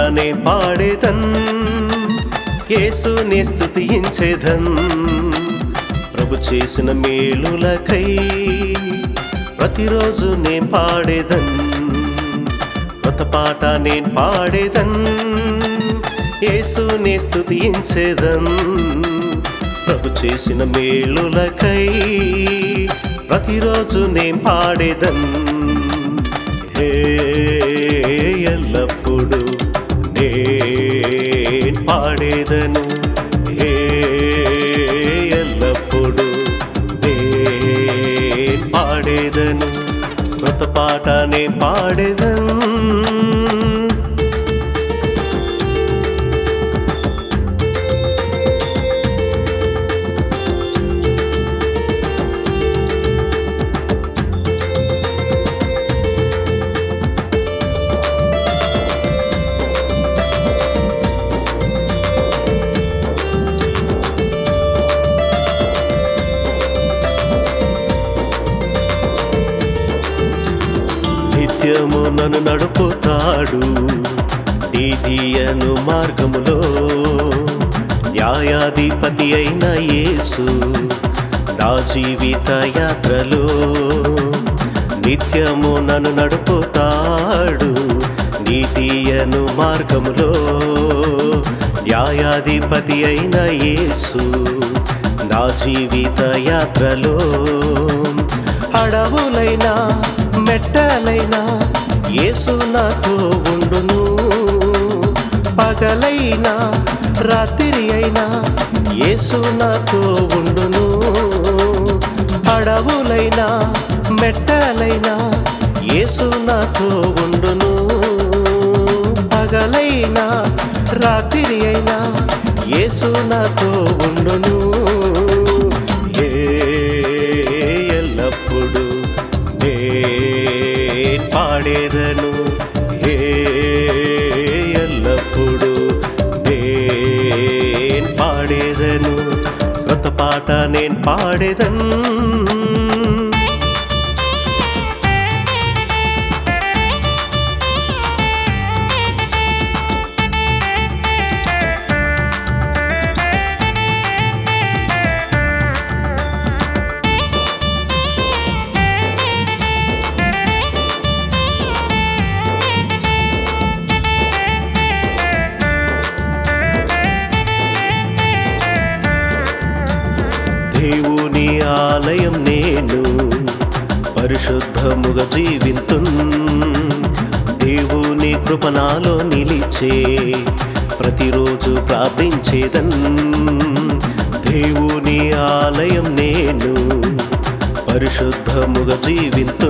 పాటనే పాడేదన్ యేసుని స్తుతించేదన్ ప్రభు చేసిన మేలులకై ప్రతిరోజు నేను పాడేదన్ కొత్త పాట నేను పాడేదన్ యేసుని స్తుతించేదన్ ప్రభు చేసిన మేలులకై ప్రతిరోజు నేను పాడేదన్ హే ఎల్లప్పుడు నే పాడేదను హే ఎల్లప్పుడు నే పాడేదను కొత్త పాట నే పాడేదను నిత్యము నన్ను నడుపుతాడు నీతియను మార్గములో న్యాయాధిపతి అయిన యేసు నా జీవిత యాత్రలో నిత్యము నన్ను నడుపుతాడు నీతియను మార్గములో న్యాయాధిపతి అయిన యేసు నా జీవిత యాత్రలో అడవులైనా మెట్టలైనా యేసు నాతో ఉండును పగలైనా రాత్రి అయినా యేసు నాతో ఉండును అడవులైనా మెట్టలైనా యేసు నాతో ఉండును పగలైనా రాత్రి అయినా యేసు నాతో ఉండును ఏ ఎల్లప్పుడు నే పాడేదను ఏ ఎల్లప్పుడు నే పాడేదను కొత్త పాట నేను పాడేదను దేవుని ఆలయం నేను పరిశుద్ధముగా జీవింతు దేవుని కృపణాలో నిలిచే ప్రతిరోజు ప్రార్థించేదన్ దేవుని ఆలయం నేను పరిశుద్ధముగా జీవింతు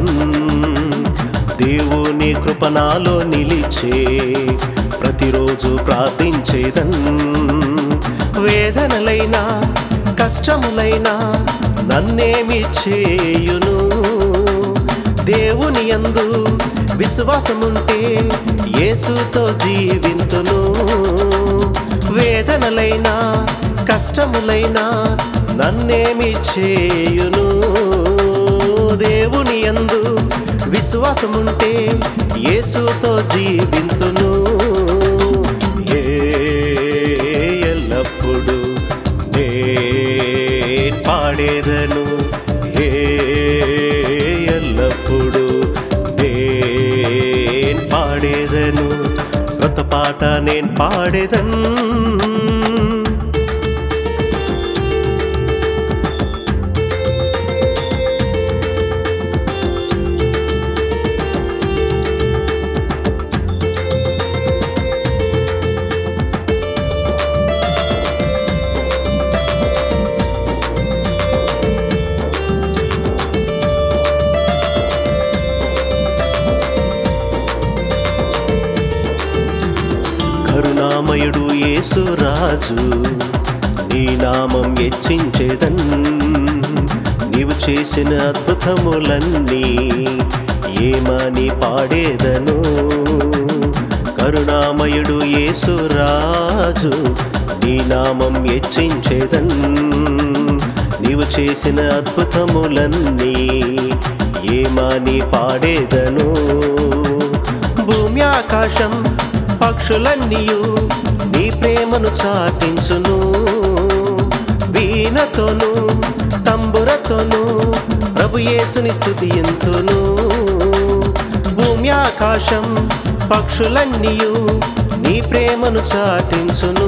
దేవుని కృపణాలో నిలిచే ప్రతిరోజు ప్రార్థించేదన్ వేదనలైనా కష్టములైనా నన్నేమి చేయును దేవుని యందు విశ్వాసముంటే యేసుతో జీవింతును వేదనలైనా కష్టములైనా నన్నేమి చేయును దేవుని యందు విశ్వాసముంటే యేసుతో జీవింతును ఏ ఎల్లప్పుడు నే పాడేదను ఏ ఎల్లప్పుడు నే పాడేదను కొత్త పాట నేను పాడేదను కరుణామయుడు యేసురాజు నీ నామం హెచ్చించేదన్ నీవు చేసిన అద్భుతములన్నీ ఏమని పాడేదను కరుణామయుడు యేసురాజు నీ నామం హెచ్చించేదన్ నీవు చేసిన అద్భుతములన్నీ ఏమని పాడేదను భూమి ఆకాశం పక్షులన్నీయు నీ ప్రేమను చాటించును వీణతోను తంబురతోను ప్రభు యేసుని స్తుతియంతును భూమి ఆకాశం పక్షులన్నీయు నీ ప్రేమను చాటించును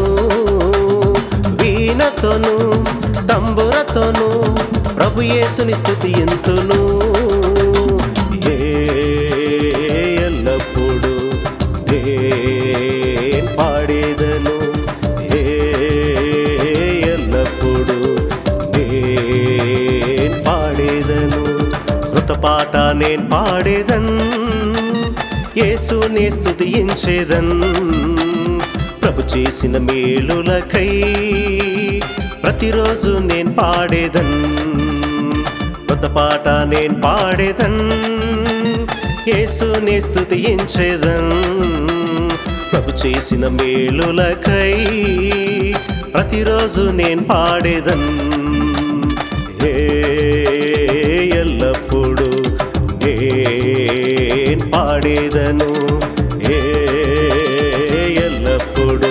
వీణతోను తంబురతోను ప్రభు యేసుని స్తుతియంతును ఏ ఎల్లప్పుడు నేను పాడేదను ఏ ఎల్లప్పుడు నేను పాడేదను కృత పాట నేను పాడేదన్ యేసునే స్తుతించేదన్ ప్రభు చేసిన మేలులకై ప్రతిరోజు నేను పాడేదన్ కొత్త పాట నేను పాడేదన్ యేసునే స్తుతించేదన్ ప్రభు చేసిన మేలులకై ప్రతిరోజు నేను పాడేదన్ ఏ ఎల్లప్పుడు నేను పాడేదను ఏ ఎల్లప్పుడు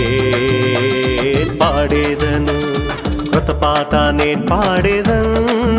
నేను పాడేదను కొత్త పాట నేను పాడేదను